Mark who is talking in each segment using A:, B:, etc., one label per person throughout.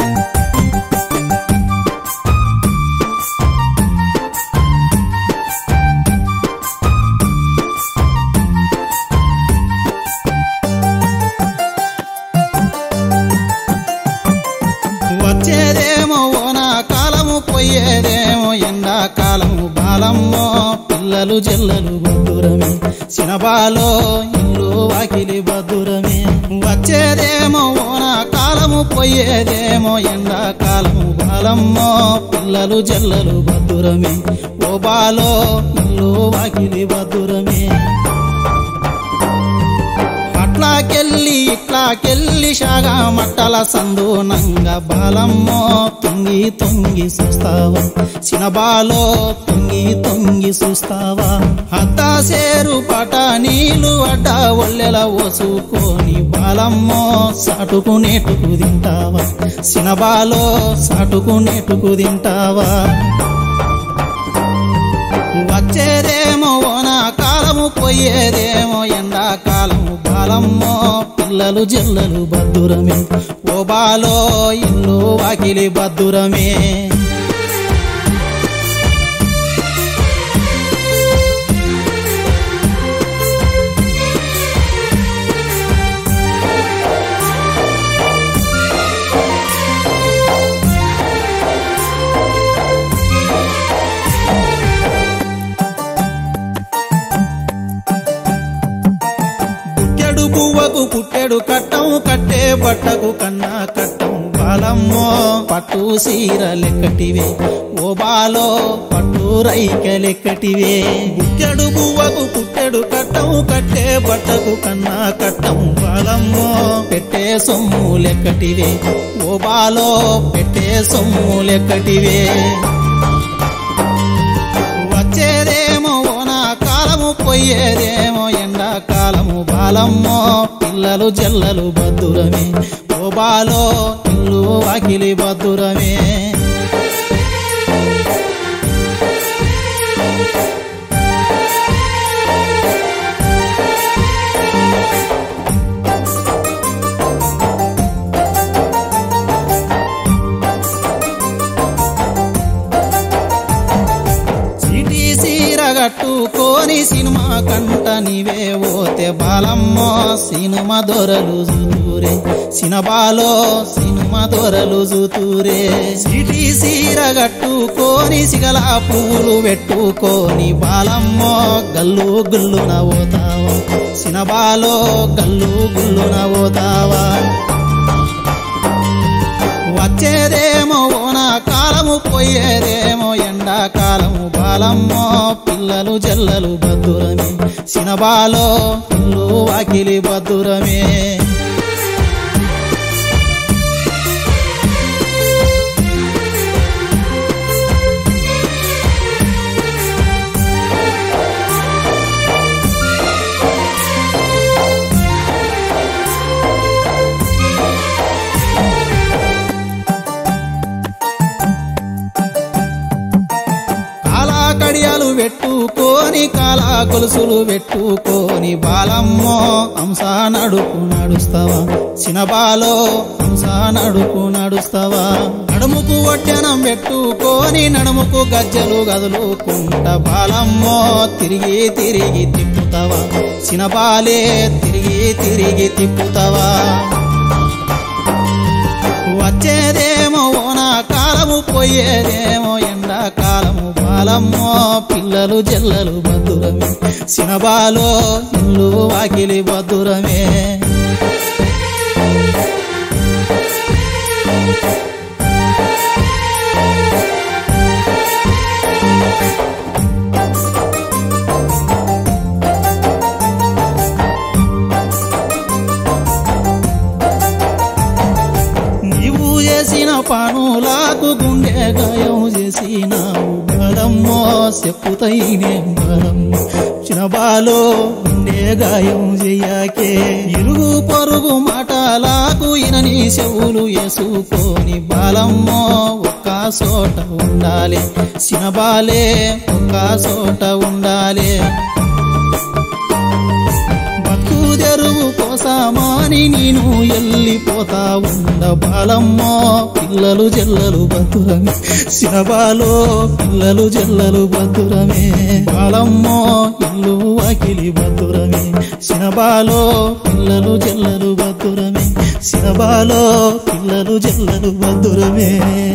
A: వచ్చేదేమో ఓనా కాలము పోయేదేమో ఎండాకాలము బాలమ్మో పిల్లలు జల్లలు బద్దురమే సినబాలో ఇల్లు వాకిలి బద్దురమే వచ్చేదేమో ఓనా కాలము పోయేదేమో ఎండాకాలము బాలమ్మో పిల్లలు జల్లలు బద్దురమే ఓ బాలో ఇల్లు వాకిలి బద్దురమే అట్లాకెళ్ళి ఇట్లాకెళ్ళి షాగా మట్టల సందూనంగ బాలమ్మో తొంగి తొంగి చూస్తావా చినబాలో తొంగి తొంగి చూస్తావా అద్దా సేరు పట నీళ్ళు అడ్డ ఒళ్ళెల ఓసుకొని బాలమ్మో సాటుకు నేటుకు తింటావా చినబాలో సాటుకు నేటుకు తింటావా వచ్చేదేమో ఓనా కాలము పోయేదేమో ఎండాకాలము బాలమ్మో పిల్లలు జల్లలు బద్దురమే ఓ బాలో ఇల్లు వాకిలి బద్దురమే పుట్టెడు పువ్వకు పుట్టెడు కట్టం కట్టే బట్టకు కన్నా కట్టం బాలమ్మో పట్టు సీర లెక్కటివే ఓ బాలో పట్టు రైక లెక్కటివే పుట్టెడు పువ్వకు పుట్టెడు కట్టం కట్టే బట్టకు కన్నా కట్టం బాలమ్మో పెట్టే సొమ్ము లెక్కటివే ఓ బాలో పెట్టే సొమ్ము లెక్కటివే వచ్చేదేమో ఓనా కాలము పోయేదేమో ఎండాకాలము బాలమ్మో పిల్లలు జల్లలు బద్దురమే ఓ బాలో ఇల్లు వాకిలి బద్దురమే సిటీ సీర కట్టుకొని సినిమా కంట నీవే ఓతే బాలమ్మో సినిమా దొరలు జూతూరే సినబాలో సినిమా దొరలు జూతూరే సిటీ సీర కట్టుకొని సిగల పూలు పెట్టుకొని బాలమ్మో గల్లు గుల్లున ఓతావా సినబాలో గల్లు గుల్లున ఓతావా వచ్చేదేమో ఓనా కాలము పోయేదేమో ఎండాకాలము బాలమ్మో పిల్లలు జల్లలు బద్దురమే సినబాలో ఇల్లు వాకిలి బద్దురమే కాలా కడియాలు పెట్టుకొని కాలా గొలుసులు పెట్టుకొని బాలమ్మో హంస నడుపు నడుస్తావా చినబాలో హంస నడుపు నడుస్తావా నడుముకు వడ్డనం పెట్టుకొని నడుముకు గజ్జలు గదులుకుంట బాలమ్మో తిరిగి తిరిగి తిప్పుతావా చినబాలే తిరిగి తిరిగి తిప్పుతావా వచ్చేదేమో ఓనా కాలము పోయేదేమో ఎండాకాలము బాలమ్మో పిల్లలు జల్లలు బద్దురమే సినబాలో ఇల్లు వాకిలి బద్దురమే నీవు చేసిన పనులకు గుండె గాయం చేసినావు బలమ్మో చెప్పుతైనే బలమ్మో చినబాలో గుండె గాయం చెయ్యాకే ఇరుగు పొరుగు మాటలకు ఇనని చెవులు వేసుకొని బాలమ్మో ఒక్క చోట ఉండాలి చినబాలే ఒక్క చోట ఉండాలి బతుకు తెరువు కోసమాని నేను ఎల్లిపోతా ఉండ బాలమ్మో పిల్లలు జల్లలు బతురమే శినబాలో పిల్లలు జల్లలు బతురమే బాలమ్మో ఇల్లు వాకిలి బతురమే శినబాలో పిల్లలు జల్లలు బతురమే శినబాలో పిల్లలు జల్లలు బతురమే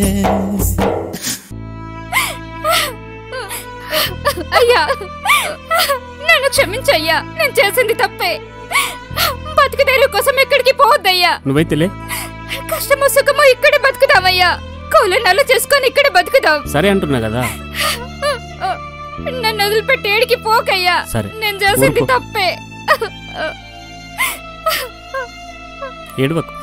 B: అయ్యా నన్ను క్షమించయ్యా నేను చేసింది తప్పే బతుకుదేరు కోసం ఎక్కడికి పోవద్దయ్యా
C: నువ్వైతేలే
B: కష్టమో సుఖమో ఇక్కడే బతుకుదామయ్యా కూలి నల్ల చేసుకొని ఇక్కడే బతుకుదాం
C: సరే అంటున్నా కదా
B: నన్ను వదిలిపెట్టి ఏడికి పోకయ్యా
C: సరే.
B: నేను చేసింది
C: ఊరుకో.
B: తప్పే
C: ఏడవకు